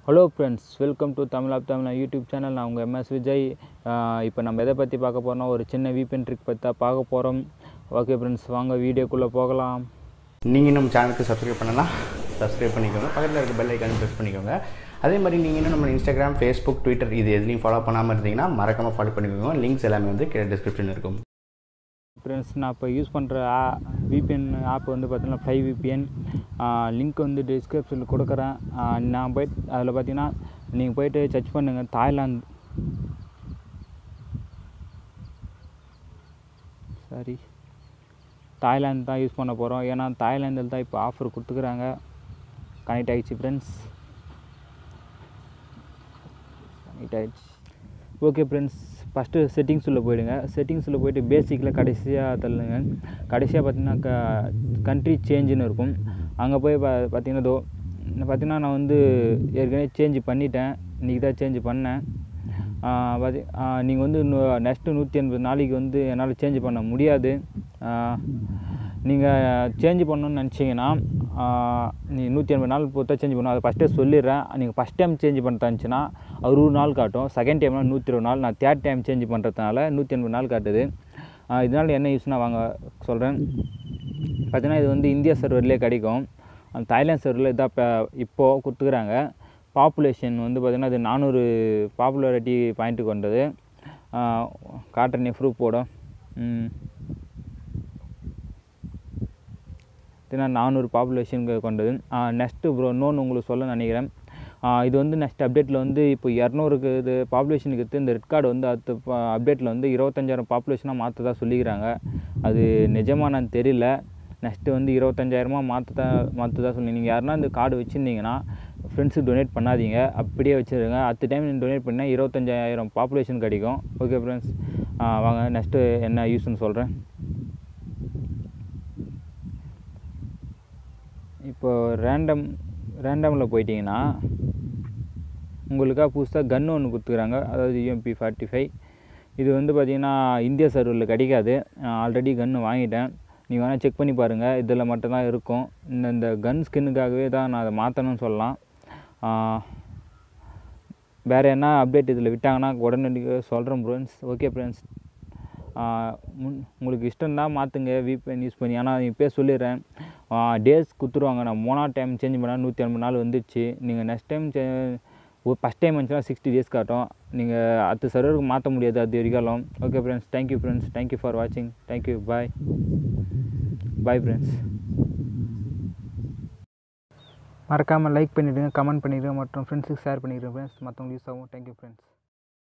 Hello friends welcome to Tamil of Tamil YouTube channel நான் உங்கள் MS Vijay இப்போ நம்ம எதை பற்றி பார்க்க போகிறோம்னா ஒரு சின்ன வீப்பென் ட்ரிக் பற்றி தான் பார்க்க போகிறோம் ஓகே ஃப்ரெண்ட்ஸ் வாங்க வீடியோக்குள்ளே போகலாம் நீங்கள் இன்னும் சேனலுக்கு சப்ஸ்கிரைப் பண்ணலாம் சப்ஸ்கிரைப் பண்ணிக்கோங்க பக்கத்தில் இருக்க பெல் ஐக்கான் ப்ரெஸ் பண்ணிக்கோங்க அதே மாதிரி நீங்கள் இன்னும் நம்ம இன்ஸ்டாகிராம் ஃபேஸ்புக் ட்விட்டர் இது எதுலையும் ஃபாலோ பண்ணாமல் இருந்தீங்கன்னா மறக்காமல் ஃபாலோ பண்ணிக்கோங்க லிங்க்ஸ் எல்லாமே வந்து கீழே டிஸ்கிரிப்ஷன் இருக்கும் ஃப்ரெண்ட்ஸ் நான் இப்போ யூஸ் பண்ணுற விபிஎன் ஆப் வந்து பார்த்தீங்கன்னா ஃபைவ் விபிஎன் லிங்க் வந்து டிஸ்கிரிப்ஷனில் கொடுக்குறேன் ஆ, நான் போயிட்டு அதில் பார்த்தீங்கன்னா நீங்கள் போயிட்டு சர்ச் பண்ணுங்கள் தாய்லாந்து சாரி தாய்லாந்து தான் யூஸ் பண்ண போகிறோம் ஏன்னா தாய்லாந்தில் தான் இப்போ ஆஃபர் கொடுத்துக்குறாங்க கனெக்ட் ஆகிடுச்சு ஃப்ரெண்ட்ஸ் கனெக்ட் ஆகிடுச்சு ஓகே ஃப்ரெண்ட்ஸ் ஃபஸ்ட்டு செட்டிங்ஸில் போயிடுங்க செட்டிங்ஸில் போயிட்டு பேசிக்கில் கடைசியாக தள்ளுங்க கடைசியாக பார்த்தீங்கன்னா க கண்ட்ரி சேஞ்சுன்னு இருக்கும் அங்கே போய் பா பார்த்தீங்கன்னா இதோ பார்த்தீங்கன்னா நான் வந்து ஏற்கனவே சேஞ்ச் பண்ணிட்டேன் இன்றைக்கி தான் சேஞ்ச் பண்ணேன் பார்த்தி நீங்கள் வந்து நெக்ஸ்ட்டு நூற்றி எண்பது நாளைக்கு வந்து என்னால் சேஞ்ச் பண்ண முடியாது நீங்கள் சேஞ்ச் பண்ணணும்னு நினச்சிங்கன்னா நீ நூற்றி எண்பது நாள் பொறுத்தா சேஞ்ச் பண்ணணும் அதை ஃபஸ்ட்டே சொல்லிடுறேன் நீங்கள் ஃபஸ்ட் டைம் சேஞ்ச் பண்ணுறதா இருந்துச்சுன்னா அறுபது நாள் காட்டும் செகண்ட் டைம்னா நூற்றி இருபது நாள் நான் தேர்ட் டைம் சேஞ்ச் பண்ணுறதுனால நூற்றி எண்பது நாள் காட்டுது ஆஹ் இதனால் என்ன யூஸ்னால் வாங்க சொல்கிறேன் பார்த்தீங்கன்னா இது வந்து இந்தியா சர்வர்லேயே கிடைக்கும் அந்த தாய்லாந்து சர்வரில் இதான் இப்போ இப்போது கொடுத்துக்குறாங்க பாப்புலேஷன் வந்து பார்த்திங்கன்னா இது நானூறு பாப்புலாரிட்டி பாயிண்ட்டு கொண்டது காட்டுறேன் ப்ரூஃப் போடும் ம். பார்த்தீங்கன்னா நானூறு பாப்புலேஷன் கொண்டது நெக்ஸ்ட்டு ப்ரோ இன்னொன்று உங்களுக்கு சொல்ல நினைக்கிறேன் ஆ, இது வந்து நெக்ஸ்ட் அப்டேட்டில் வந்து இப்போ இரநூறுக்கு இது பாப்புலேஷனுக்கு எடுத்து இந்த ரெட் கார்டு வந்து அடுத்த அப்டேட்டில் வந்து இருபத்தஞ்சாயிரம் பாப்புலேஷனாக மாற்றதா சொல்லிக்கிறாங்க அது நிஜமானான்னு தெரியல நெக்ஸ்ட்டு வந்து இருபத்தஞ்சாயிரமா மாற்றதா மாற்றதா சொல்லி நீங்கள் யாருன்னா இந்த கார்டு வச்சுருந்தீங்கன்னா ஃப்ரெண்ட்ஸுக்கு டொனேட் பண்ணாதீங்க அப்படியே வச்சுருங்க அடுத்த டைம் நீங்கள் டொனேட் பண்ணால் இருபத்தஞ்சாயிரம் பாப்புலேஷன் கிடைக்கும் ஓகே ஃப்ரெண்ட்ஸ் வாங்க நெக்ஸ்ட்டு என்ன யூஸ்ன்னு சொல்கிறேன் இப்போ ரேண்டம் ரேண்டமில் போயிட்டீங்கன்னா உங்களுக்காக புதுசாக கன்று ஒன்று கொடுத்துக்குறாங்க அதாவது யூஎம்பி ஃபார்ட்டி ஃபைவ் இது வந்து பார்த்திங்கன்னா இந்தியா சர்வரில் கிடைக்காது ஆல்ரெடி கன்று வாங்கிட்டேன் நீங்கள் வேணால் செக் பண்ணி பாருங்கள் இதில் மட்டும்தான் இருக்கும் இந்த இந்த கன் ஸ்கின்னுக்காகவே தான் நான் அதை மாற்றணும்னு சொல்லலாம் வேறு என்ன அப்டேட் இதில் விட்டாங்கன்னா உடனடியாக சொல்கிறேன் ஃப்ரெண்ட்ஸ் ஓகே ஃப்ரெண்ட்ஸ் முன் உங்களுக்கு இஷ்டம் தான் மாற்றுங்க விபிஎன் யூஸ் பண்ணி ஆனால் இப்போயே சொல்லிடுறேன் டேஸ் கொடுத்துருவாங்க நான் மூணாவது டைம் சேஞ்ச் பண்ணால் நூற்றி ஐம்பது நாள் வந்துடுச்சு நீங்கள் நெக்ஸ்ட் டைம் ஃபஸ்ட் டைம் வந்துச்சுன்னா சிக்ஸ்டி டேஸ் காட்டும் நீங்கள் அடுத்த சர்வருக்கு மாற்ற முடியாது அது வரைக்கும் okay friends thank you friends thank you for வாட்சிங் தேங்க்யூ பாய் பாய் ஃப்ரெண்ட்ஸ் மறக்காமல் லைக் பண்ணிவிடுங்க கமெண்ட் பண்ணிவிடுங்க மற்றும் ஃப்ரெண்ட்ஸுக்கு ஷேர் பண்ணிவிடுங்க ஃப்ரெண்ட்ஸ் மற்றவங்களுக்கு யூஸ் ஆகும் தேங்க்யூ ஃப்ரெண்ட்ஸ்